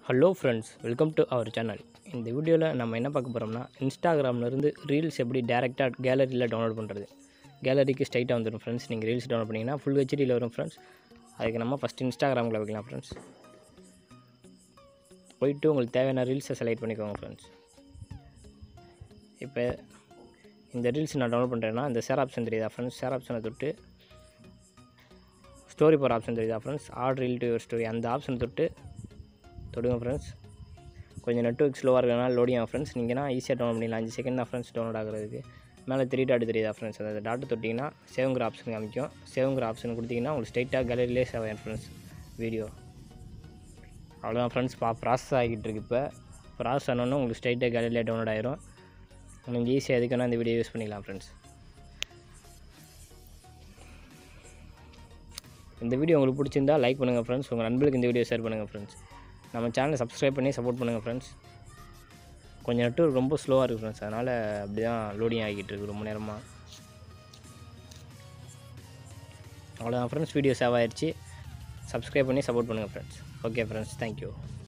hello friends welcome to our channel இந்த வீடியோவில் நம்ம என்ன பார்க்க போகிறோம்னா இன்ஸ்டாகிராம்லேருந்து ரீல்ஸ் எப்படி டேரெக்டாக கேலரியில் டவுன்லோட் பண்ணுறது கேலரிக்கு ஸ்ட்ரைட்டாக வந்துடும் ஃப்ரெண்ட்ஸ் நீங்கள் ரீல்ஸ் டவுன்லோட் பண்ணிங்கன்னா ஃபுல் ஹெச்டியில் வரும் ஃப்ரெண்ட்ஸ் அதுக்கு நம்ம ஃபஸ்ட் இன்ஸ்டாகிராமில் வைக்கலாம் ஃப்ரெண்ட்ஸ் போயிட்டு உங்களுக்கு தேவையான ரீல்ஸை செலக்ட் பண்ணிக்கோங்க ஃப்ரெண்ட்ஸ் இப்போ இந்த ரீல்ஸ் நான் டவுன்லோட் பண்ணுறேன்னா இந்த ஷேர் ஆப்ஷன் தெரியுதா ஃப்ரெண்ட்ஸ் ஷேர் ஆப்ஷனை தொட்டு ஸ்டோரி போகிற ஆப்ஷன் தெரியுதா friends add reel to your story அந்த ஆப்ஷன் தொட்டு தொடுங்க ஃப்ரெண்ட்ஸ் கொஞ்சம் நெட்ஒர்க் ஸ்லோவாக இருக்கிறனால லோடிங் ஆகும் ஃப்ரெண்ட்ஸ் நீங்கள்னா ஈஸியாக டவுன்லோட் பண்ணிடலாம் அஞ்சு செகண்ட் தான் ஃப்ரெண்ட்ஸ் டவுன்லோட் ஆகிறதுக்கு மேலே த்ரீ டாட் தெரியுதா ஃப்ரெண்ட்ஸ் அந்த டாட்டு தொட்டிங்கன்னா சேவுங்கிற ஆப்ஷன் காமிக்கும் சேவுங்கிற ஆப்ஷன் கொடுத்தீங்கன்னா உங்களுக்கு ஸ்ட்ரைட்டாக கேலரியிலே சேவ் ஆகும் ஃப்ரெண்ட்ஸ் வீடியோ அவ்வளோதான் ஃப்ரெண்ட்ஸ் பா ப்ராசஸ் ஆகிட்டு இருக்கு இப்போ ப்ராசஸ் ஆனோன்னு உங்களுக்கு ஸ்ட்ரைட்டாக கேலரியிலே டவுன்லோட் ஆயிரும் நீங்கள் ஈஸியாக எதுக்குன்னா இந்த வீடியோ யூஸ் பண்ணிக்கலாம் ஃப்ரெண்ட்ஸ் இந்த வீடியோ உங்களுக்கு பிடிச்சிருந்தா லைக் பண்ணுங்கள் ஃப்ரெண்ட்ஸ் உங்கள் நண்பர்களுக்கு இந்த வீடியோ ஷேர் பண்ணுங்கள் ஃப்ரெண்ட்ஸ் நம்ம சேனலை சப்ஸ்கிரைப் பண்ணி சப்போர்ட் பண்ணுங்கள் ஃப்ரெண்ட்ஸ் கொஞ்சம் நெட்ஒர்க் ரொம்ப ஸ்லோவாக இருக்குது ஃப்ரெண்ட்ஸ் அதனால் அப்படி தான் லோடிங் ஆகிட்டு இருக்கு ரொம்ப நேரமாக அவ்வளோதான் ஃப்ரெண்ட்ஸ் வீடியோ சேவ் ஆயிடுச்சு சப்ஸ்கிரைப் பண்ணி சப்போர்ட் பண்ணுங்கள் ஃப்ரெண்ட்ஸ் ஓகே ஃப்ரெண்ட்ஸ் தேங்க்யூ